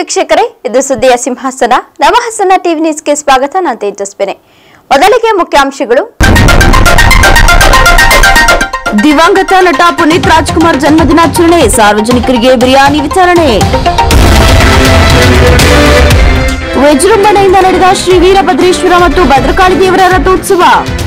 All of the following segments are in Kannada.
ವೀಕ್ಷಕರೇ ಇದು ಸುದ್ದಿಯ ಸಿಂಹಾಸನ ನವಹಾಸನ ಟಿವಿ ನ್ಯೂಸ್ಗೆ ಸ್ವಾಗತ ನಾನು ತೇಜಸ್ವಿನಿ ಮೊದಲಿಗೆ ಮುಖ್ಯಾಂಶಗಳು ದಿವಂಗತ ನಟ ಪುನೀತ್ ರಾಜ್ಕುಮಾರ್ ಜನ್ಮದಿನಾಚರಣೆ ಸಾರ್ವಜನಿಕರಿಗೆ ಬಿರಿಯಾನಿ ವಿತರಣೆ ವಿಜೃಂಭಣೆಯಿಂದ ನಡೆದ ಶ್ರೀ ವೀರಭದ್ರೇಶ್ವರ ಮತ್ತು ಭದ್ರಕಾಳಿ ದೇವರ ರಥೋತ್ಸವ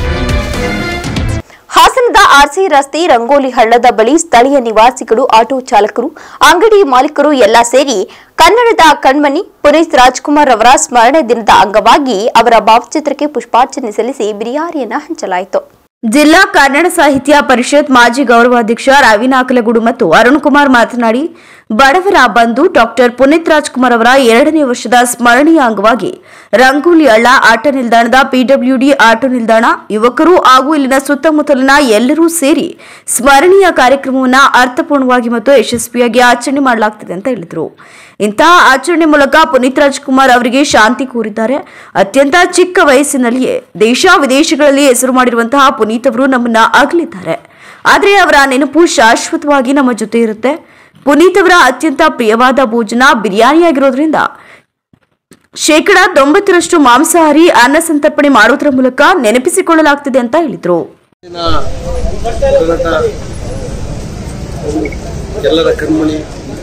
ಹಾಸನದ ಆರ್ಸಿ ರಸ್ತೆ ರಂಗೋಲಿ ಹಳ್ಳದ ಬಳಿ ಸ್ಥಳೀಯ ನಿವಾಸಿಗಳು ಆಟೋ ಚಾಲಕರು ಅಂಗಡಿ ಮಾಲೀಕರು ಎಲ್ಲ ಸೇರಿ ಕನ್ನಡದ ಕಣ್ಮಣಿ ಪುನೀತ್ ರಾಜ್ಕುಮಾರ್ ಅವರ ಸ್ಮರಣೆ ದಿನದ ಅಂಗವಾಗಿ ಅವರ ಭಾವಚಿತ್ರಕ್ಕೆ ಪುಷ್ಪಾರ್ಚನೆ ಸಲ್ಲಿಸಿ ಬಿರಿಯಾನಿಯನ್ನ ಹಂಚಲಾಯಿತು ಜಿಲ್ಲಾ ಕನ್ನಡ ಸಾಹಿತ್ಯ ಪರಿಷತ್ ಮಾಜಿ ಗೌರವಾಧ್ಯಕ್ಷ ರವಿ ನಾಕಲಗೂಡು ಮತ್ತು ಅರುಣ್ ಕುಮಾರ್ ಮಾತನಾಡಿ ಬಡವರ ಬಂಧು ಡಾಕ್ಟರ್ ಪುನೀತ್ ರಾಜ್ಕುಮಾರ್ ಅವರ ಎರಡನೇ ವರ್ಷದ ಸ್ಮರಣೀಯ ಅಂಗವಾಗಿ ರಂಗೋಲಿ ಹಳ್ಳ ಆಟ ನಿಲ್ದಾಣದ ಪಿಡಬ್ಲ್ಯೂಡಿ ಆಟೋ ನಿಲ್ದಾಣ ಯುವಕರು ಹಾಗೂ ಇಲ್ಲಿನ ಸುತ್ತಮುತ್ತಲಿನ ಎಲ್ಲರೂ ಸೇರಿ ಸ್ಮರಣೀಯ ಕಾರ್ಯಕ್ರಮವನ್ನು ಅರ್ಥಪೂರ್ಣವಾಗಿ ಮತ್ತು ಯಶಸ್ವಿಯಾಗಿ ಆಚರಣೆ ಮಾಡಲಾಗ್ತಿದೆ ಅಂತ ಹೇಳಿದರು ಇಂತಹ ಆಚರಣೆ ಮೂಲಕ ಪುನೀತ್ ರಾಜ್ಕುಮಾರ್ ಅವರಿಗೆ ಶಾಂತಿ ಕೋರಿದ್ದಾರೆ ಅತ್ಯಂತ ಚಿಕ್ಕ ವಯಸ್ಸಿನಲ್ಲಿಯೇ ದೇಶ ವಿದೇಶಗಳಲ್ಲಿ ಹೆಸರು ಮಾಡಿರುವಂತಹ ಪುನೀತ್ ಅವರು ನಮ್ಮನ್ನ ಅಗಲಿದ್ದಾರೆ ಆದರೆ ಅವರ ನೆನಪು ಶಾಶ್ವತವಾಗಿ ನಮ್ಮ ಜೊತೆ ಇರುತ್ತೆ ಪುನೀತ್ ಅವರ ಅತ್ಯಂತ ಪ್ರಿಯವಾದ ಭೋಜನ ಬಿರಿಯಾನಿಯಾಗಿರೋದ್ರಿಂದ ಶೇಕಡ ತೊಂಬತ್ತರಷ್ಟು ಮಾಂಸಾಹಾರಿ ಅನ್ನ ಸಂತರ್ಪಣೆ ಮಾಡುವುದರ ಮೂಲಕ ನೆನಪಿಸಿಕೊಳ್ಳಲಾಗ್ತಿದೆ ಅಂತ ಹೇಳಿದ್ರು ಇನ್ನ ಹೋರಾಟ ಎಲ್ಲರ ಕಣ್ಮಣಿ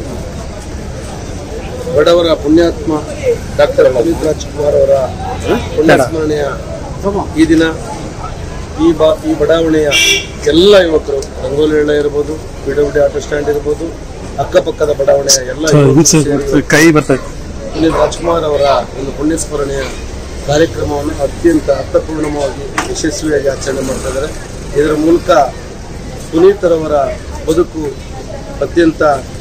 ಬಡವರ ಪುಣ್ಯಾತ್ಮ ಡಾಕ್ಟರ್ ಪುನೀತ್ ರಾಜ್ಕುಮಾರ್ ಅವರ ಪುಣ್ಯಸ್ಮರಣೆಯ ಈ ದಿನ ಈ ಬಾ ಈ ಬಡಾವಣೆಯ ಎಲ್ಲ ಯುವಕರು ರಂಗೋಲಿ ಹಳ್ಳ ಇರ್ಬೋದು ಬಿಡಬಿಡಿ ಆಟೋ ಸ್ಟ್ಯಾಂಡ್ ಇರ್ಬೋದು ಅಕ್ಕಪಕ್ಕದ ಬಡಾವಣೆಯ ಎಲ್ಲ ಯುವಕರು ಸೇರಿ ಕೈ ಬರ್ತದೆ ಪುನೀತ್ ರಾಜ್ಕುಮಾರ್ ಅವರ ಒಂದು ಪುಣ್ಯಸ್ಮರಣೆಯ ಕಾರ್ಯಕ್ರಮವನ್ನು ಅತ್ಯಂತ ಅರ್ಥಪೂರ್ಣವಾಗಿ ಯಶಸ್ವಿಯಾಗಿ ಆಚರಣೆ ಮಾಡ್ತಾ ಇದ್ದಾರೆ ಇದರ ಮೂಲಕ ಪುನೀತರವರ ಬದುಕು ಅತ್ಯಂತ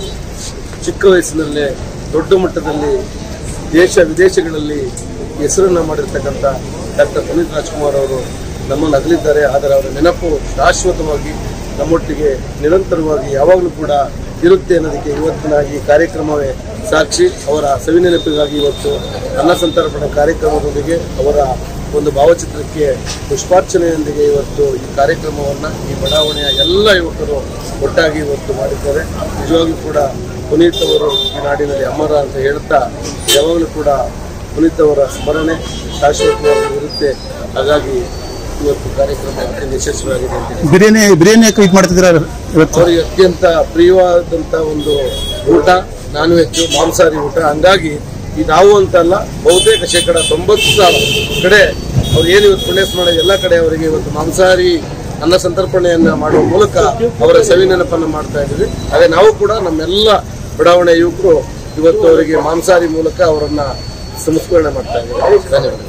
ಚಿಕ್ಕ ವಯಸ್ಸಿನಲ್ಲೇ ದೊಡ್ಡ ಮಟ್ಟದಲ್ಲಿ ದೇಶ ವಿದೇಶಗಳಲ್ಲಿ ಹೆಸರನ್ನು ಮಾಡಿರ್ತಕ್ಕಂಥ ಡಾಕ್ಟರ್ ಪುನೀತ್ ರಾಜ್ಕುಮಾರ್ ಅವರು ನಮ್ಮನ್ನು ಅಗಲಿದ್ದಾರೆ ಆದರೆ ಅವರ ನೆನಪು ಶಾಶ್ವತವಾಗಿ ನಮ್ಮೊಟ್ಟಿಗೆ ನಿರಂತರವಾಗಿ ಯಾವಾಗಲೂ ಕೂಡ ಇರುತ್ತೆ ಅನ್ನೋದಕ್ಕೆ ಇವತ್ತಿನ ಈ ಕಾರ್ಯಕ್ರಮವೇ ಸಾಕ್ಷಿ ಅವರ ಸವಿನೆನಪಿಗಾಗಿ ಇವತ್ತು ಅನ್ನ ಸಂತರ್ಪಣೆ ಕಾರ್ಯಕ್ರಮದೊಂದಿಗೆ ಅವರ ಒಂದು ಭಾವಚಿತ್ರಕ್ಕೆ ಪುಷ್ಪಾರ್ಚನೆಯೊಂದಿಗೆ ಇವತ್ತು ಈ ಕಾರ್ಯಕ್ರಮವನ್ನು ಈ ಬಡಾವಣೆಯ ಎಲ್ಲ ಯುವಕರು ಒಟ್ಟಾಗಿ ಇವತ್ತು ಮಾಡಿದ್ದಾರೆ ನಿಜವಾಗ್ಲೂ ಕೂಡ ಪುನೀತ್ ಅವರು ಈ ನಾಡಿನಲ್ಲಿ ಅಮರ ಅಂತ ಹೇಳ್ತಾ ಯಾವಾಗಲೂ ಕೂಡ ಪುನೀತ್ ಅವರ ಸ್ಮರಣೆ ಶಾಶ್ವತವಾಗಿ ಇರುತ್ತೆ ಹಾಗಾಗಿ ಇವತ್ತು ಕಾರ್ಯಕ್ರಮ ಅತ್ಯಂತ ಯಶಸ್ವಿಯಾಗಿದೆ ಅಂತ ಹೇಳಿ ಬಿರಿಯಾನಿ ಬಿರಿಯಾನಿ ಯಾಕೆ ಇದು ಮಾಡ್ತಿದ್ದೀರಾ ಇವತ್ತು ಅವರಿಗೆ ಅತ್ಯಂತ ಪ್ರಿಯವಾದಂತ ಒಂದು ಊಟ ನಾನ್ ವೆಜ್ ಮಾಂಸಾಹಾರಿ ಊಟ ಹಂಗಾಗಿ ಈ ನಾವು ಅಂತಲ್ಲ ಬಹುತೇಕ ಶೇಕಡ ತೊಂಬತ್ತು ಕಡೆ ಅವ್ರು ಏನು ಇವತ್ತು ಪುಣ್ಯ ಸ್ಮರಣೆ ಎಲ್ಲ ಕಡೆ ಅವರಿಗೆ ಇವತ್ತು ಮಾಂಸಾಹಾರಿ ಅನ್ನ ಸಂತರ್ಪಣೆಯನ್ನ ಮಾಡುವ ಮೂಲಕ ಅವರ ಸವಿ ನೆನಪನ್ನು ಮಾಡ್ತಾ ಇದ್ದೀವಿ ಹಾಗೆ ನಾವು ಕೂಡ ನಮ್ಮೆಲ್ಲ ಬಡಾವಣೆ ಯುವಕರು ಇವತ್ತು ಅವರಿಗೆ ಮಾಂಸಾಹಾರಿ ಮೂಲಕ ಅವರನ್ನ ಸಂಸ್ಮರಣೆ ಮಾಡ್ತಾ ಇದ್ದೀವಿ ಧನ್ಯವಾದ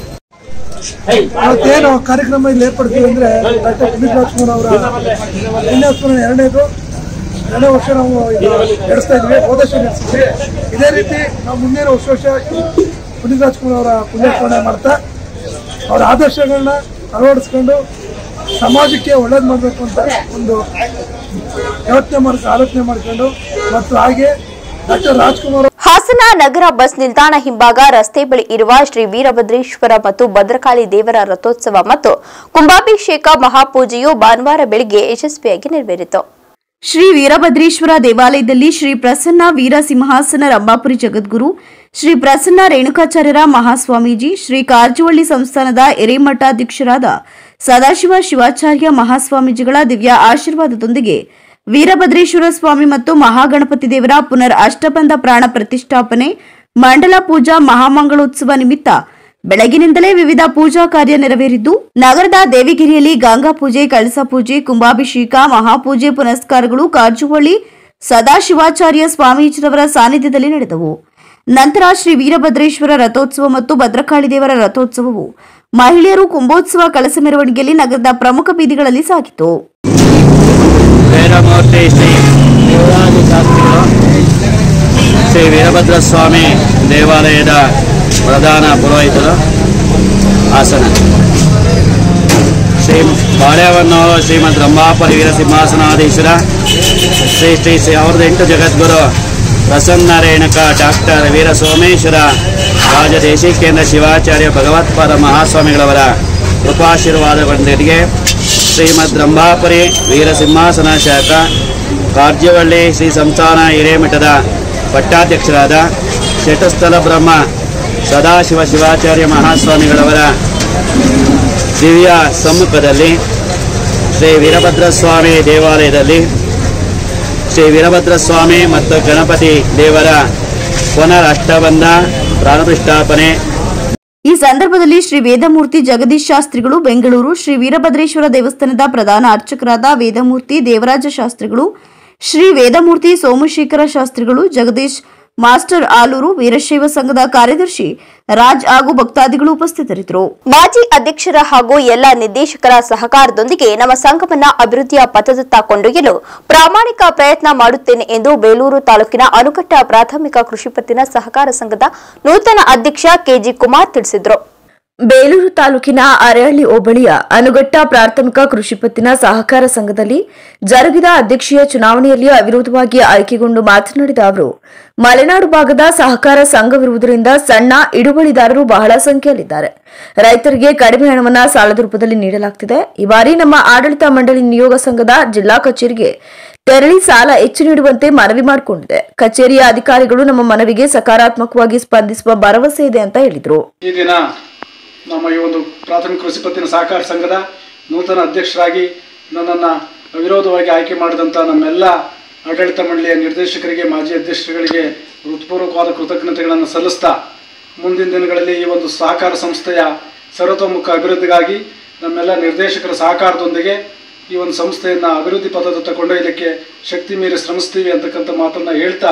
ಇವತ್ತೇನು ಕಾರ್ಯಕ್ರಮ ಇಲ್ಲಿ ಏರ್ಪಡ್ತೀವಿ ಅಂದ್ರೆ ಡಾಕ್ಟರ್ ಪುನೀತ್ ರಾಜ್ಕುಮಾರ್ ಅವರ ಪುಣ್ಯಸ್ಮರಣೆ ಎರಡನೇದು ಎರಡನೇ ವರ್ಷ ನಾವು ಈಗ ನಡೆಸ್ತಾ ಇದ್ವಿ ಹೋದ ವರ್ಷ ನಡೆಸಿದ್ವಿ ಇದೇ ರೀತಿ ನಾವು ಮುಂದಿನ ವರ್ಷ ವರ್ಷ ಪುನೀತ್ ರಾಜ್ಕುಮಾರ್ ಅವರ ಪುಣ್ಯಸ್ಮರಣೆ ಮಾಡ್ತಾ ಅವರ ಆದರ್ಶಗಳನ್ನ ಅಳವಡಿಸ್ಕೊಂಡು ಸಮಾಜಕ್ಕೆ ಒಳ್ಳೇದು ಮಾಡಬೇಕು ಅಂತ ಒಂದು ಯೋಚನೆ ಮಾಡ್ಕೊಂಡು ಆಲೋಚನೆ ಮಾಡ್ಕೊಂಡು ಮತ್ತು ಹಾಗೆ ಡಾಕ್ಟರ್ ರಾಜ್ಕುಮಾರ್ ಹಾಸನ ನಗರ ಬಸ್ ನಿಲ್ದಾಣ ಹಿಂಭಾಗ ರಸ್ತೆ ಬಳಿ ಇರುವ ಶ್ರೀ ವೀರಭದ್ರೇಶ್ವರ ಮತ್ತು ಭದ್ರಕಾಳಿ ದೇವರ ರಥೋತ್ಸವ ಮತ್ತು ಕುಂಭಾಭಿಷೇಕ ಮಹಾಪೂಜೆಯು ಭಾನುವಾರ ಬೆಳಿಗ್ಗೆ ಯಶಸ್ವಿಯಾಗಿ ನೆರವೇರಿತು ಶ್ರೀ ವೀರಭದ್ರೇಶ್ವರ ದೇವಾಲಯದಲ್ಲಿ ಶ್ರೀ ಪ್ರಸನ್ನ ವೀರ ಸಿಂಹಾಸನ ರಂಭಾಪುರಿ ಜಗದ್ಗುರು ಶ್ರೀ ಪ್ರಸನ್ನ ರೇಣುಕಾಚಾರ್ಯರ ಮಹಾಸ್ವಾಮೀಜಿ ಶ್ರೀ ಕಾರಜವಳ್ಳಿ ಸಂಸ್ಥಾನದ ಹಿರೇಮಠಾಧ್ಯಕ್ಷರಾದ ಸದಾಶಿವ ಶಿವಾಚಾರ್ಯ ಮಹಾಸ್ವಾಮೀಜಿಗಳ ದಿವ್ಯ ಆಶೀರ್ವಾದದೊಂದಿಗೆ ವೀರಭದ್ರೇಶ್ವರ ಸ್ವಾಮಿ ಮತ್ತು ಮಹಾಗಣಪತಿ ದೇವರ ಪುನರ್ ಅಷ್ಟಬಂಧ ಪ್ರಾಣ ಪ್ರತಿಷ್ಠಾಪನೆ ಮಂಡಲ ಪೂಜಾ ಮಹಾಮಂಗಳೋತ್ಸವ ನಿಮಿತ್ತ ಬೆಳಗಿನಿಂದಲೇ ವಿವಿಧ ಪೂಜಾ ಕಾರ್ಯ ನೆರವೇರಿದ್ದು ನಗರದ ದೇವಿಗಿರಿಯಲ್ಲಿ ಗಂಗಾ ಪೂಜೆ ಕಳಸ ಪೂಜೆ ಕುಂಭಾಭಿಷೇಕ ಮಹಾಪೂಜೆ ಪುನಸ್ಕಾರಗಳು ಕಾರಜುವಳ್ಳಿ ಸದಾಶಿವಾಚಾರ್ಯ ಸ್ವಾಮೀಜಿರವರ ಸಾನ್ನಿಧ್ಯದಲ್ಲಿ ನಡೆದವು ನಂತರ ಶ್ರೀ ವೀರಭದ್ರೇಶ್ವರ ರಥೋತ್ಸವ ಮತ್ತು ಭದ್ರಕಾಳಿ ದೇವರ ರಥೋತ್ಸವವು ಮಹಿಳೆಯರು ಕುಂಭೋತ್ಸವ ಕಳಸ ಮೆರವಣಿಗೆಯಲ್ಲಿ ನಗರದ ಪ್ರಮುಖ ಬೀದಿಗಳಲ್ಲಿ ಸಾಗಿತು ವೀರಮೂರ್ತಿ ಶ್ರೀ ದೇವರಾಜ ಶಾಸ್ತ್ರಿಗಳು ಶ್ರೀ ವೀರಭದ್ರ ಸ್ವಾಮಿ ದೇವಾಲಯದ ಪ್ರಧಾನ ಪುರೋಹಿತರು ಹಾಸನ ಶ್ರೀ ಬಾಳೆಹೊನ್ನೂರು ಶ್ರೀಮದ್ ರಂಭಾಪುರಿ ವೀರ ಸಿಂಹಾಸನಾಧೀಶ್ವರ ಶ್ರೀ ಶ್ರೀ ಶ್ರೀ ಅವ್ರದ ಎಂಟು ಜಗದ್ಗುರು ಪ್ರಸನ್ನ ರೇಣುಕ ಡಾಕ್ಟರ್ ವೀರ ಸೋಮೇಶ್ವರ ರಾಜದೇಶಿಕೇಂದ್ರ ಶಿವಾಚಾರ್ಯ ಭಗವತ್ಪಾದ ಮಹಾಸ್ವಾಮಿಗಳವರ ಕೃಪಾಶೀರ್ವಾದಗಳೊಂದಿಗೆ ಶ್ರೀಮದ್ ರಂಭಾಪುರಿ ವೀರ ಸಿಂಹಾಸನ ಶಾಖ ಕಾರ್ಜವಳ್ಳಿ ಶ್ರೀ ಸಂಸ್ಥಾನ ಹಿರೇಮಠದ ಪಟ್ಟಾಧ್ಯಕ್ಷರಾದ ಶ್ರೀ ಶಟಸ್ಥಲ ಬ್ರಹ್ಮ ಸದಾಶಿವ ಶಿವಾಚಾರ್ಯ ಮಹಾಸ್ವಾಮಿಗಳವರ ದಿವ್ಯ ಸಮ್ಮುಖದಲ್ಲಿ ಶ್ರೀ ವೀರಭದ್ರ ಸ್ವಾಮಿ ದೇವಾಲಯದಲ್ಲಿ ಶ್ರೀ ವೀರಭದ್ರ ಸ್ವಾಮಿ ಮತ್ತು ಗಣಪತಿ ದೇವರ ಪುನರ್ ಅಷ್ಟಬಂಧ ಪ್ರಾರಂಭಿಷ್ಠಾಪನೆ ಈ ಸಂದರ್ಭದಲ್ಲಿ ಶ್ರೀ ವೇದಮೂರ್ತಿ ಜಗದೀಶ್ ಶಾಸ್ತ್ರಿಗಳು ಬೆಂಗಳೂರು ಶ್ರೀ ವೀರಭದ್ರೇಶ್ವರ ದೇವಸ್ಥಾನದ ಪ್ರಧಾನ ಅರ್ಚಕರಾದ ವೇದಮೂರ್ತಿ ದೇವರಾಜ ಶಾಸ್ತ್ರಿಗಳು ಶ್ರೀ ವೇದಮೂರ್ತಿ ಸೋಮಶೇಖರ ಶಾಸ್ತ್ರಿಗಳು ಜಗದೀಶ್ ಮಾಸ್ಟರ್ ಆಲೂರು ವೀರಶೈವ ಸಂಘದ ಕಾರ್ಯದರ್ಶಿ ರಾಜ್ ಹಾಗೂ ಭಕ್ತಾದಿಗಳು ಉಪಸ್ಥಿತರಿದ್ದರು ಮಾಜಿ ಅಧ್ಯಕ್ಷರ ಹಾಗೂ ಎಲ್ಲ ನಿರ್ದೇಶಕರ ಸಹಕಾರದೊಂದಿಗೆ ನಮ್ಮ ಸಂಘವನ್ನ ಅಭಿವೃದ್ಧಿಯ ಪಥದತ್ತ ಕೊಂಡೊಯ್ಯಲು ಪ್ರಾಮಾಣಿಕ ಪ್ರಯತ್ನ ಮಾಡುತ್ತೇನೆ ಎಂದು ಬೇಲೂರು ತಾಲೂಕಿನ ಅನುಕಟ್ಟ ಪ್ರಾಥಮಿಕ ಕೃಷಿ ಪತ್ತಿನ ಸಹಕಾರ ಸಂಘದ ನೂತನ ಅಧ್ಯಕ್ಷ ಕೆಜಿ ಕುಮಾರ್ ತಿಳಿಸಿದರು ಬೇಲೂರು ತಾಲೂಕಿನ ಅರೆಹಳ್ಳಿ ಹೋಬಳಿಯ ಅನುಗಟ್ಟ ಪ್ರಾಥಮಿಕ ಕೃಷಿ ಪತ್ತಿನ ಸಹಕಾರ ಸಂಘದಲ್ಲಿ ಜರುಗಿದ ಅಧ್ಯಕ್ಷೀಯ ಚುನಾವಣೆಯಲ್ಲಿ ಅವಿರೋಧವಾಗಿ ಆಯ್ಕೆಗೊಂಡು ಮಾತನಾಡಿದ ಅವರು ಮಲೆನಾಡು ಭಾಗದ ಸಹಕಾರ ಸಂಘವಿರುವುದರಿಂದ ಸಣ್ಣ ಹಿಡುವಳಿದಾರರು ಬಹಳ ಸಂಖ್ಯೆಯಲ್ಲಿದ್ದಾರೆ ರೈತರಿಗೆ ಕಡಿಮೆ ಹಣವನ್ನ ಸಾಲದ ರೂಪದಲ್ಲಿ ನೀಡಲಾಗ್ತಿದೆ ಈ ಬಾರಿ ನಮ್ಮ ಆಡಳಿತ ಮಂಡಳಿ ನಿಯೋಗ ಸಂಘದ ಜಿಲ್ಲಾ ಕಚೇರಿಗೆ ತೆರಳಿ ಸಾಲ ಹೆಚ್ಚು ನೀಡುವಂತೆ ಮನವಿ ಮಾಡಿಕೊಂಡಿದೆ ಕಚೇರಿಯ ಅಧಿಕಾರಿಗಳು ನಮ್ಮ ಮನವಿಗೆ ಸಕಾರಾತ್ಮಕವಾಗಿ ಸ್ಪಂದಿಸುವ ಭರವಸೆ ಇದೆ ಅಂತ ಹೇಳಿದರು ಈ ದಿನ ನಮ್ಮ ಈ ಒಂದು ಪ್ರಾಥಮಿಕ ಕೃಷಿ ಪತ್ತಿನ ಸಹಕಾರ ಸಂಘದ ನೂತನ ಅಧ್ಯಕ್ಷರಾಗಿ ನನ್ನನ್ನು ಅವಿರೋಧವಾಗಿ ಆಯ್ಕೆ ಮಾಡಿದಂಥ ನಮ್ಮೆಲ್ಲ ಆಡಳಿತ ಮಂಡಳಿಯ ನಿರ್ದೇಶಕರಿಗೆ ಮಾಜಿ ಅಧ್ಯಕ್ಷರುಗಳಿಗೆ ಹೃತ್ಪೂರ್ವಕವಾದ ಕೃತಜ್ಞತೆಗಳನ್ನು ಸಲ್ಲಿಸ್ತಾ ಮುಂದಿನ ದಿನಗಳಲ್ಲಿ ಈ ಒಂದು ಸಹಕಾರ ಸಂಸ್ಥೆಯ ಸರ್ವತೋಮುಖ ಅಭಿವೃದ್ಧಿಗಾಗಿ ನಮ್ಮೆಲ್ಲ ನಿರ್ದೇಶಕರ ಸಹಕಾರದೊಂದಿಗೆ ಈ ಒಂದು ಸಂಸ್ಥೆಯನ್ನು ಅಭಿವೃದ್ಧಿ ಪಥದತ್ತ ಕೊಂಡೊಯ್ಯಲಿಕ್ಕೆ ಶಕ್ತಿ ಮೀರಿ ಶ್ರಮಿಸ್ತೀವಿ ಅಂತಕ್ಕಂಥ ಮಾತನ್ನು ಹೇಳ್ತಾ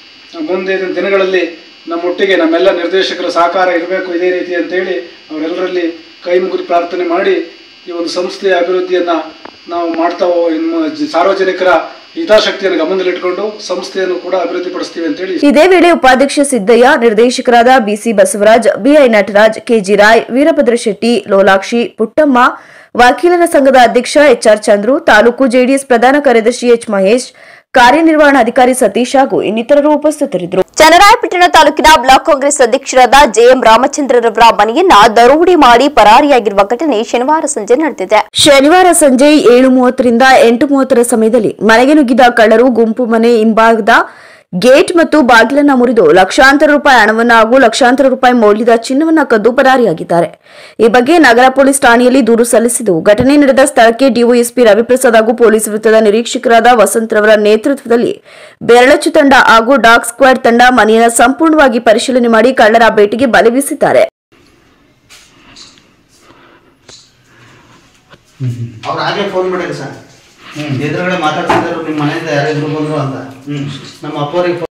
ಮುಂದಿನ ದಿನಗಳಲ್ಲಿ ನಮ್ಮೊಟ್ಟಿಗೆ ನಮ್ಮೆಲ್ಲ ನಿರ್ದೇಶಕರ ಸಹಕಾರ ಇರಬೇಕು ಇದೇ ರೀತಿ ಅಂತೇಳಿ ಅವರೆಲ್ಲರಲ್ಲಿ ಕೈ ಮುಗಿದು ಪ್ರಾರ್ಥನೆ ಮಾಡಿ ಈ ಒಂದು ಸಂಸ್ಥೆಯ ಅಭಿವೃದ್ಧಿಯನ್ನು ನಾವು ಮಾಡ್ತಾ ಹೋ- ಇನ್ನು ಜ- ಸಾರ್ವಜನಿಕರ ಹಿತಾಸಕ್ತಿಯನ್ನು ಗಮನದಲ್ಲಿಟ್ಕೊಂಡು ಸಂಸ್ಥೆಯನ್ನು ಕೂಡ ಅಭಿವೃದ್ಧಿಪಡಿಸ್ತೀವಿ ಅಂತೇಳಿ ಇದೇ ವೇಳೆ ಉಪಾಧ್ಯಕ್ಷ ಸಿದ್ದಯ್ಯ ನಿರ್ದೇಶಕರಾದ B C Basavaraj B I Nataraj K G Roy Veerabhadra Shetty Lolakshi Puttamma ವಕೀಲರ ಸಂಘದ ಅಧ್ಯಕ್ಷ ಎಚ್ಆರ್ ಚಂದ್ರು ತಾಲೂಕು ಜೆಡಿಎಸ್ ಪ್ರಧಾನ ಕಾರ್ಯದರ್ಶಿ ಎಚ್ ಮಹೇಶ್ ಕಾರ್ಯನಿರ್ವಹಣಾಧಿಕಾರಿ ಸತೀಶ್ ಹಾಗೂ ಇನ್ನಿತರರು ಉಪಸ್ಥಿತರಿದ್ದರು ಚನ್ನರಾಯಪಟ್ಟಣ ತಾಲೂಕಿನ ಬ್ಲಾಕ್ ಕಾಂಗ್ರೆಸ್ ಅಧ್ಯಕ್ಷರಾದ ಜೆಎಂ ರಾಮಚಂದ್ರರವರ ಮನೆಯನ್ನ ದರೋಡಿ ಮಾಡಿ ಪರಾರಿಯಾಗಿರುವ ಘಟನೆ ಶನಿವಾರ ಸಂಜೆ ನಡೆದಿದೆ ಶನಿವಾರ ಸಂಜೆ ಏಳು ಮೂವತ್ತರಿಂದ ಎಂಟು ಮೂವತ್ತರ ಸಮಯದಲ್ಲಿ ಮನೆಗೆ ನುಗ್ಗಿದ ಕಳ್ಳರು ಗುಂಪು ಮನೆ ಹಿಂಭಾಗದ ಗೇಟ್ ಮತ್ತು ಬಾಗಿಲನ್ನ ಮುರಿದು ಲಕ್ಷಾಂತರ ರೂಪಾಯಿ ಹಣವನ್ನ ಹಾಗೂ ಲಕ್ಷಾಂತರ ರೂಪಾಯಿ ಮೌಲ್ಯದ ಚಿನ್ನವನ್ನ ಕದ್ದು ಪರಾರಿಯಾಗಿದ್ದಾರೆ ಈ ಬಗ್ಗೆ ನಗರ ಪೊಲೀಸ್ ಠಾಣೆಯಲ್ಲಿ ದೂರು ಸಲ್ಲಿಸಿದ್ದು ಘಟನೆ ನಡೆದ ಸ್ಥಳಕ್ಕೆ ಡಿವೈಎಸ್ಪಿ ರವಿಪ್ರಸಾದ್ ಹಾಗೂ ಪೊಲೀಸ್ ವೃತ್ತದ ನಿರೀಕ್ಷಕರಾದ ವಸಂತ್ರವರ ನೇತೃತ್ವದಲ್ಲಿ ಬೆರಳಚ್ಚು ತಂಡ ಹಾಗೂ ಡಾಗ್ ಸ್ಕ್ವಾಡ್ ತಂಡ ಮನೆಯನ್ನು ಸಂಪೂರ್ಣವಾಗಿ ಪರಿಶೀಲನೆ ಮಾಡಿ ಕಳ್ಳರ ಬೇಟೆಗೆ ಬಲೆ ಬೀಸಿದ್ದಾರೆ ಅವ್ರು ಹಾಗೆ ಫೋನ್ ಮಾಡಿದ್ರು ಸರ್ ಎದುರುಗಡೆ ಮಾತಾಡ್ತಿದ್ರು ನಿಮ್ಮ ಮನೆಯಿಂದ ಯಾರಿದ್ರು ಬಂದ್ರು ಅಂತ ನಮ್ಮ ಅಪ್ಪವ್ರಿಗೆ ಫೋನ್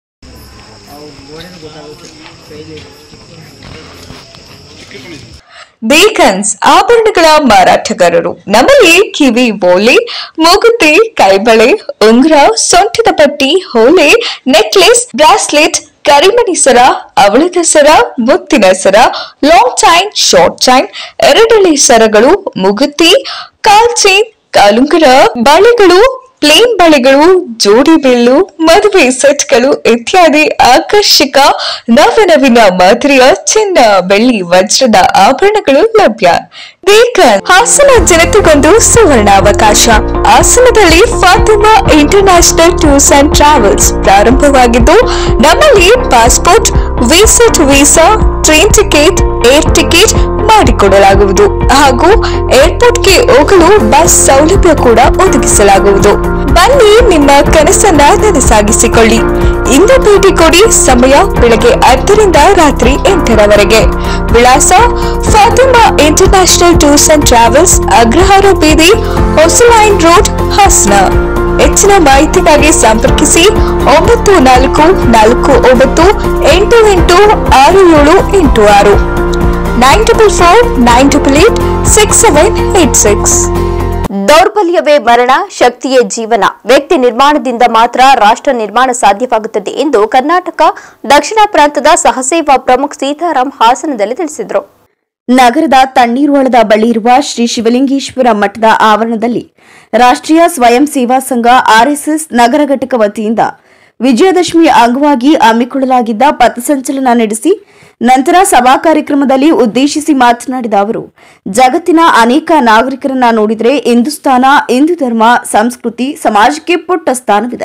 ಬೇಕನ್ಸ್ ಆಭರಣಗಳ ಮಾರಾಟಗಾರರು ನಮ್ಮಲ್ಲಿ ಕಿವಿ ಬೋಲೆ ಮೂಗುತಿ ಕೈಬಳೆ ಉಂಗುರ ಸೊಂಟದ ಪಟ್ಟಿ ಹೋಲೆ ನೆಕ್ಲೆಸ್ ಬ್ರಾಸ್ಲೆಟ್ ಕರಿಮಣಿ ಸರ ಅವಳದ ಸರ ಮುತ್ತಿನ ಸರ ಲಾಂಗ್ ಚೈನ್ ಶಾರ್ಟ್ ಚೈನ್ ಎರಡಳೆ ಸರಗಳು ಮುಗುತಿ ಕಾಲ್ ಚೈನ್ ಕಾಲುಂಗುರ ಬಳೆಗಳು ಪ್ಲೇನ್ ಬಳೆಗಳು ಜೋಡಿ ಬೆಳ್ಳು ಮದುವೆ ಸೆಟ್ಗಳು ಇತ್ಯಾದಿ ಆಕರ್ಷಕ ನವನವೀನ ಮಾದರಿಯ ಚಿನ್ನ ಬೆಳ್ಳಿ ವಜ್ರದ ಆಭರಣಗಳು ಲಭ್ಯ ಬೇಕನ್ ಹಾಸನ ಜನತೆಗೊಂದು ಸುವರ್ಣ ಅವಕಾಶ ಹಾಸನದಲ್ಲಿ Fatima international tours and travels ಪ್ರಾರಂಭವಾಗಿದ್ದು ನಮ್ಮಲ್ಲಿ passport visit visa train ticket air ticket ಮಾಡಿಕೊಡಲಾಗುವುದು ಹಾಗೂ ಏರ್ಪೋರ್ಟ್ಗೆ ಹೋಗಲು ಬಸ್ ಸೌಲಭ್ಯ ಕೂಡ ಒದಗಿಸಲಾಗುವುದು ಬನ್ನಿ ನಿಮ್ಮ ಕನಸನ್ನ ನನಸಾಗಿಸಿಕೊಳ್ಳಿ ಇಂದು ಭೇಟಿ ಕೊಡಿ ಸಮಯ ಬೆಳಗ್ಗೆ ಹತ್ತರಿಂದ ರಾತ್ರಿ ಎಂಟರವರೆಗೆ ವಿಳಾಸ Fatima international tours and travels Agrahara ಬೀದಿ ಹೊಸಲೈನ್ ರೋಡ್ ಹಾಸನ ಹೆಚ್ಚಿನ ಮಾಹಿತಿಗಾಗಿ ಸಂಪರ್ಕಿಸಿ ಒಂಬತ್ತು ನಾಲ್ಕು ನಾಲ್ಕು ಒಂಬತ್ತು ಎಂಟು ಎಂಟು ಆರು ಏಳು ಎಂಟು ಆರು nine double four nine double eight six seven eight six ದೌರ್ಬಲ್ಯವೇ ಮರಣ ಶಕ್ತಿಯೇ ಜೀವನ ವ್ಯಕ್ತಿ ನಿರ್ಮಾಣದಿಂದ ಮಾತ್ರ ರಾಷ್ಟ್ರ ನಿರ್ಮಾಣ ಸಾಧ್ಯವಾಗುತ್ತದೆ ಎಂದು ಕರ್ನಾಟಕ ದಕ್ಷಿಣ ಪ್ರಾಂತದ ಸಹಸೇವಾ ಪ್ರಮುಖ್ ಸೀತಾರಾಮ್ ಹಾಸನದಲ್ಲಿ ತಿಳಿಸಿದರು ನಗರದ ತಣ್ಣೀರುವಳದ ಬಳಿ ಇರುವ ಶ್ರೀ ಶಿವಲಿಂಗೇಶ್ವರ ಮಠದ ಆವರಣದಲ್ಲಿ ರಾಷ್ಟ್ರೀಯ ಸ್ವಯಂ ಸೇವಾ ಸಂಘ ಆರ್ಎಸ್ಎಸ್ ನಗರ ಘಟಕ ವತಿಯಿಂದ ವಿಜಯದಶಮಿ ಅಂಗವಾಗಿ ಹಮ್ಮಿಕೊಳ್ಳಲಾಗಿದ್ದ ಪಥಸಂಚಲನ ನಡೆಸಿ ನಂತರ ಸಭಾ ಕಾರ್ಯಕ್ರಮದಲ್ಲಿ ಉದ್ದೇಶಿಸಿ ಮಾತನಾಡಿದ ಅವರು ಜಗತ್ತಿನ ಅನೇಕ ನಾಗರಿಕರನ್ನ ನೋಡಿದರೆ ಹಿಂದೂಸ್ತಾನ ಹಿಂದೂ ಧರ್ಮ ಸಂಸ್ಕೃತಿ ಸಮಾಜಕ್ಕೆ ಪುಟ್ಟ ಸ್ಥಾನವಿದೆ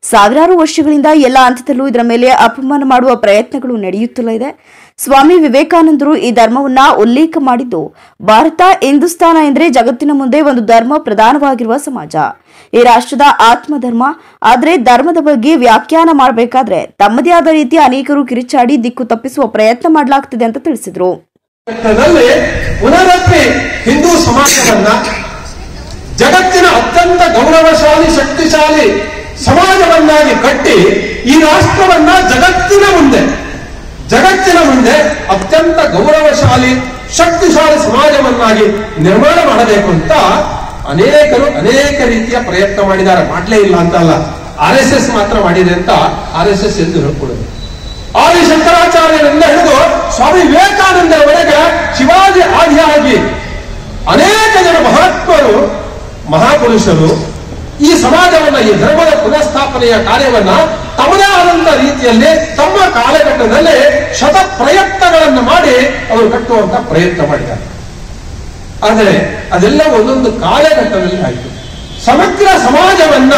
ಸಾವಿರಾರು ವರ್ಷಗಳಿಂದ ಎಲ್ಲ ಹಂತದಲ್ಲೂ ಇದರ ಮೇಲೆ ಅಪಮಾನ ಮಾಡುವ ಪ್ರಯತ್ನಗಳು ನಡೆಯುತ್ತಲೇ ಇದೆ ಸ್ವಾಮಿ ವಿವೇಕಾನಂದರು ಈ ಧರ್ಮವನ್ನ ಉಲ್ಲೇಖ ಮಾಡಿದ್ದು ಭಾರತ ಹಿಂದೂಸ್ತಾನ ಎಂದರೆ ಜಗತ್ತಿನ ಮುಂದೆ ಒಂದು ಧರ್ಮ ಪ್ರಧಾನವಾಗಿರುವ ಸಮಾಜ ಈ ರಾಷ್ಟ್ರದ ಆತ್ಮಧರ್ಮ ಆದ್ರೆ ಧರ್ಮದ ಬಗ್ಗೆ ವ್ಯಾಖ್ಯಾನ ಮಾಡಬೇಕಾದ್ರೆ ತಮ್ಮದೇ ಆದ ರೀತಿಯ ಅನೇಕರು ಕಿರಿಚಾಡಿ ದಿಕ್ಕು ತಪ್ಪಿಸುವ ಪ್ರಯತ್ನ ಮಾಡಲಾಗ್ತಿದೆ ಅಂತ ತಿಳಿಸಿದ್ರು ದಲ್ಲಿ ಪುನರಪ್ಪಿ ಹಿಂದೂ ಸಮಾಜವನ್ನ ಜಗತ್ತಿನ ಅತ್ಯಂತ ಗೌರವಶಾಲಿ ಶಕ್ತಿಶಾಲಿ ಸಮಾಜವನ್ನಾಗಿ ಕಟ್ಟಿ ಈ ರಾಷ್ಟ್ರವನ್ನ ಜಗತ್ತಿನ ಮುಂದೆ ಜಗತ್ತಿನ ಮುಂದೆ ಅತ್ಯಂತ ಗೌರವಶಾಲಿ ಶಕ್ತಿಶಾಲಿ ಸಮಾಜವನ್ನಾಗಿ ನಿರ್ಮಾಣ ಮಾಡಬೇಕು ಅಂತ ಅನೇಕರು ಅನೇಕ ರೀತಿಯ ಪ್ರಯತ್ನ ಮಾಡಿದ್ದಾರೆ ಮಾಡಲೇ ಇಲ್ಲ ಅಂತ ಅಲ್ಲ ಆರ್ ಎಸ್ ಎಸ್ ಮಾತ್ರ ಮಾಡಿದೆ ಅಂತ ಆರ್ ಎಸ್ ಎಸ್ ಎಂದು ಹೇಳ್ಕೊಡುದು ಆದಿ ಶಂಕರಾಚಾರ್ಯರಿಂದ ಹಿಡಿದು ಸ್ವಾಮಿ ವಿವೇಕಾನಂದರವರೆಗೆ ಶಿವಾಜಿ ಆದಿಯಾಗಿ ಅನೇಕ ಜನ ಮಹಾತ್ಮರು ಮಹಾಪುರುಷರು ಈ ಸಮಾಜವನ್ನ ಈ ಧರ್ಮದ ಪುನಃಸ್ಥಾಪನೆಯ ಕಾರ್ಯವನ್ನ ತಮ್ಮದೇ ಆದಂತ ರೀತಿಯಲ್ಲಿ ತಮ್ಮ ಕಾಲಘಟ್ಟದಲ್ಲಿ ಶತ ಪ್ರಯತ್ನಗಳನ್ನು ಮಾಡಿ ಅವರು ಕಟ್ಟುವಂತ ಪ್ರಯತ್ನ ಮಾಡಿದ್ದಾರೆ ಆದರೆ ಅದೆಲ್ಲ ಒಂದೊಂದು ಕಾಲಘಟ್ಟದಲ್ಲಿ ಆಯಿತು ಸಮಗ್ರ ಸಮಾಜವನ್ನ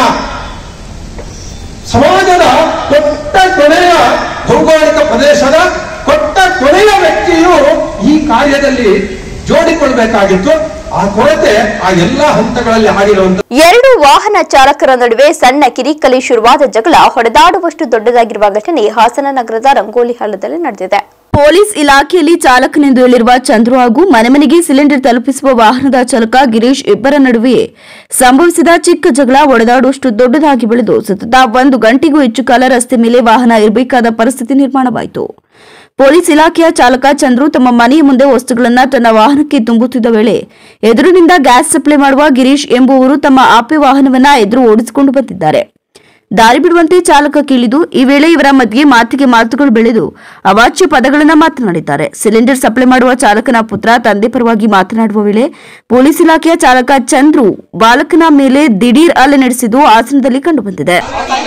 ಸಮಾಜದ ಕೊಟ್ಟ ಕೊನೆಯ ಭೌಗೋಳಿಕ ಪ್ರದೇಶದ ಕೊಟ್ಟ ಕೊನೆಯ ವ್ಯಕ್ತಿಯು ಈ ಕಾರ್ಯದಲ್ಲಿ ಜೋಡಿಕೊಳ್ಬೇಕಾಗಿತ್ತು ಆ ಕೊರತೆ ಆ ಎಲ್ಲಾ ಹಂತಗಳಲ್ಲಿ ಆಗಿರುವಂತ ಎರಡು ವಾಹನ ಚಾಲಕರ ನಡುವೆ ಸಣ್ಣ ಕಿರಿಕಲಿ ಶುರುವಾದ ಜಗಳ ಹೊಡೆದಾಡುವಷ್ಟು ದೊಡ್ಡದಾಗಿರುವ ಘಟನೆ ಹಾಸನ ನಗರದ ರಂಗೋಲಿ ಹಳ್ಳದಲ್ಲಿ ನಡೆದಿದೆ ಪೊಲೀಸ್ ಇಲಾಖೆಯಲ್ಲಿ ಚಾಲಕನೆಂದು ಹೇಳಿರುವ ಚಂದ್ರು ಹಾಗೂ ಮನೆ ಮನೆಗೆ ಸಿಲಿಂಡರ್ ತಲುಪಿಸುವ ವಾಹನದ ಚಾಲಕ ಗಿರೀಶ್ ಇಬ್ಬರ ನಡುವೆ ಸಂಭವಿಸಿದ ಚಿಕ್ಕ ಜಗಳ ಒಡೆದಾಡುವಷ್ಟು ದೊಡ್ಡದಾಗಿ ಬೆಳೆದು ಸತತ ಒಂದು ಗಂಟೆಗೂ ಹೆಚ್ಚು ಕಾಲ ರಸ್ತೆ ಮೇಲೆ ವಾಹನ ಇರಬೇಕಾದ ಪರಿಸ್ಥಿತಿ ನಿರ್ಮಾಣವಾಯಿತು ಪೊಲೀಸ್ ಇಲಾಖೆಯ ಚಾಲಕ ಚಂದ್ರು ತಮ್ಮ ಮನೆಯ ಮುಂದೆ ವಸ್ತುಗಳನ್ನ ತನ್ನ ವಾಹನಕ್ಕೆ ತುಂಬುತ್ತಿದ್ದ ವೇಳೆ ಎದುರಿನಿಂದ ಗ್ಯಾಸ್ ಸಪ್ಲೈ ಮಾಡುವ ಗಿರೀಶ್ ಎಂಬುವರು ತಮ್ಮ ಆಪೆ ವಾಹನವನ್ನ ಎದುರು ಓಡಿಸಿಕೊಂಡು ಬಂದಿದ್ದಾರೆ ದಾರಿ ಬಿಡುವಂತೆ ಚಾಲಕ ಕೇಳಿದು ಈ ವೇಳೆ ಇವರ ಮಧ್ಯೆ ಮಾತಿಗೆ ಮಾತುಗಳು ಬೆಳೆದು ಅವಾಚ್ಯ ಪದಗಳನ್ನ ಮಾತನಾಡಿದ್ದಾರೆ ಸಿಲಿಂಡರ್ ಸಪ್ಲೈ ಮಾಡುವ ಚಾಲಕನ ಪುತ್ರ ತಂದೆ ಪರವಾಗಿ ಮಾತನಾಡುವ ವೇಳೆ ಪೊಲೀಸ್ ಇಲಾಖೆಯ ಚಾಲಕ ಚಂದ್ರು ಬಾಲಕನ ಮೇಲೆ ದಿಢೀರ್ ಹಲ್ಲೆ ನಡೆಸಿದ್ದು ಹಾಸನದಲ್ಲಿ ಕಂಡುಬಂದಿದೆ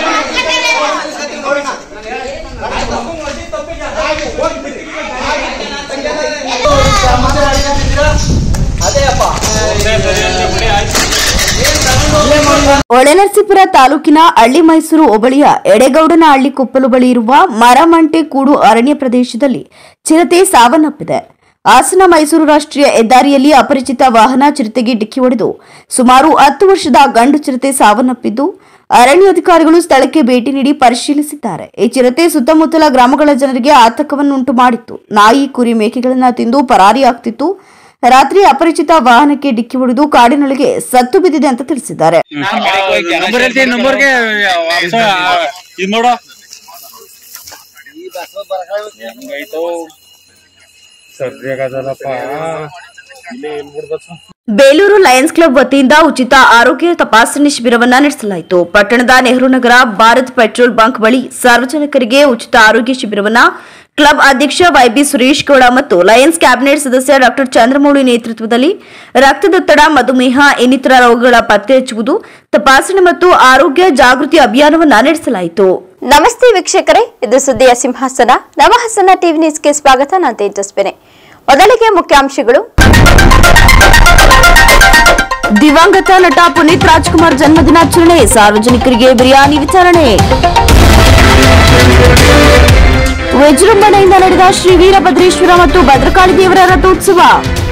ಹೊಳೆನರಸೀಪುರ ತಾಲೂಕಿನ ಹಳ್ಳಿ ಮೈಸೂರು ಹೋಬಳಿಯ ಎಡೆಗೌಡನ ಹಳ್ಳಿ ಕುಪ್ಪಲು ಬಳಿ ಇರುವ ಮರಮಂಟೆ ಕೂಡು ಅರಣ್ಯ ಪ್ರದೇಶದಲ್ಲಿ ಚಿರತೆ ಸಾವನ್ನಪ್ಪಿದೆ ಹಾಸನ ಮೈಸೂರು ರಾಷ್ಟ್ರೀಯ ಹೆದ್ದಾರಿಯಲ್ಲಿ ಅಪರಿಚಿತ ವಾಹನ ಚಿರತೆಗೆ ಡಿಕ್ಕಿ ಹೊಡೆದು ಸುಮಾರು ಹತ್ತು ವರ್ಷದ ಗಂಡು ಚಿರತೆ ಸಾವನ್ನಪ್ಪಿದ್ದು ಅರಣ್ಯಾಧಿಕಾರಿಗಳು ಸ್ಥಳಕ್ಕೆ ಭೇಟಿ ನೀಡಿ ಪರಿಶೀಲಿಸಿದ್ದಾರೆ ಈ ಚಿರತೆ ಸುತ್ತಮುತ್ತಲ ಗ್ರಾಮಗಳ ಜನರಿಗೆ ಆತಂಕವನ್ನುಂಟು ಮಾಡಿತ್ತು ನಾಯಿ ಕುರಿ ಮೇಕೆಗಳನ್ನ ತಿಂದು ಪರಾರಿಯಾಗ್ತಿತ್ತು ರಾತ್ರಿ ಅಪರಿಚಿತ ವಾಹನಕ್ಕೆ ಡಿಕ್ಕಿ ಹೊಡೆದು ಕಾಡಿನೊಳಗೆ ಸತ್ತು ಬಿದ್ದಿದೆ ಅಂತ ತಿಳಿಸಿದ್ದಾರೆ ನಂಬರ್ ಹೇಳ್ತೀನಿ ನಂಬರ್ಗೆ ಇದು ನೋಡು ಹೆಂಗಾಯ್ತು ಸದ್ಯಾಗದಲ್ಲಪ್ಪ ಇಲ್ಲೇ ಎಲ್ಲಿ ಬಿಡ್ಬೇಕು ಬೇಲೂರು ಲಯನ್ಸ್ ಕ್ಲಬ್ ವತಿಯಿಂದ ಉಚಿತ ಆರೋಗ್ಯ ತಪಾಸಣೆ ಶಿಬಿರವನ್ನ ನಡೆಸಲಾಯಿತು ಪಟ್ಟಣದ ನೆಹರು ನಗರ ಭಾರತ್ ಪೆಟ್ರೋಲ್ ಬಂಕ್ ಬಳಿ ಸಾರ್ವಜನಿಕರಿಗೆ ಉಚಿತ ಆರೋಗ್ಯ ಶಿಬಿರವನ್ನ ಕ್ಲಬ್ ಅಧ್ಯಕ್ಷ ವೈಬಿ ಸುರೇಶ್ ಗೌಡ ಮತ್ತು ಲಯನ್ಸ್ ಕ್ಯಾಬಿನೆಟ್ ಸದಸ್ಯ ಡಾಕ್ಟರ್ ಚಂದ್ರಮೌಳಿ ನೇತೃತ್ವದಲ್ಲಿ ರಕ್ತದೊತ್ತಡ ಮಧುಮೇಹ ಇನ್ನಿತರ ರೋಗಗಳ ಪತ್ತೆ ಹಚ್ಚುವುದು ತಪಾಸಣೆ ಮತ್ತು ಆರೋಗ್ಯ ಜಾಗೃತಿ ಅಭಿಯಾನವನ್ನ ನಡೆಸಲಾಯಿತು ನಮಸ್ತೆ ವೀಕ್ಷಕರೇ ಇದು ಸುದ್ದಿಯ ಸಿಂಹಾಸನ ನಮ್ಮ ಹಾಸನ ಟಿವಿ ನ್ಯೂಸ್ಗೆ ಸ್ವಾಗತ ನಾನು ತೇಜಸ್ವಿನಿ ಮೊದಲಿಗೆ ಮುಖ್ಯಾಂಶಗಳು ದಿವಂಗತ ನಟ ಪುನೀತ್ ರಾಜ್ಕುಮಾರ್ ಜನ್ಮದಿನಾಚರಣೆ ಸಾರ್ವಜನಿಕರಿಗೆ ಬಿರಿಯಾನಿ ವಿತರಣೆ ವಿಜೃಂಭಣೆಯಿಂದ ನಡೆದ ಶ್ರೀ ವೀರಭದ್ರೇಶ್ವರ ಮತ್ತು ಭದ್ರಕಾಳಿ ದೇವರ ರಥೋತ್ಸವ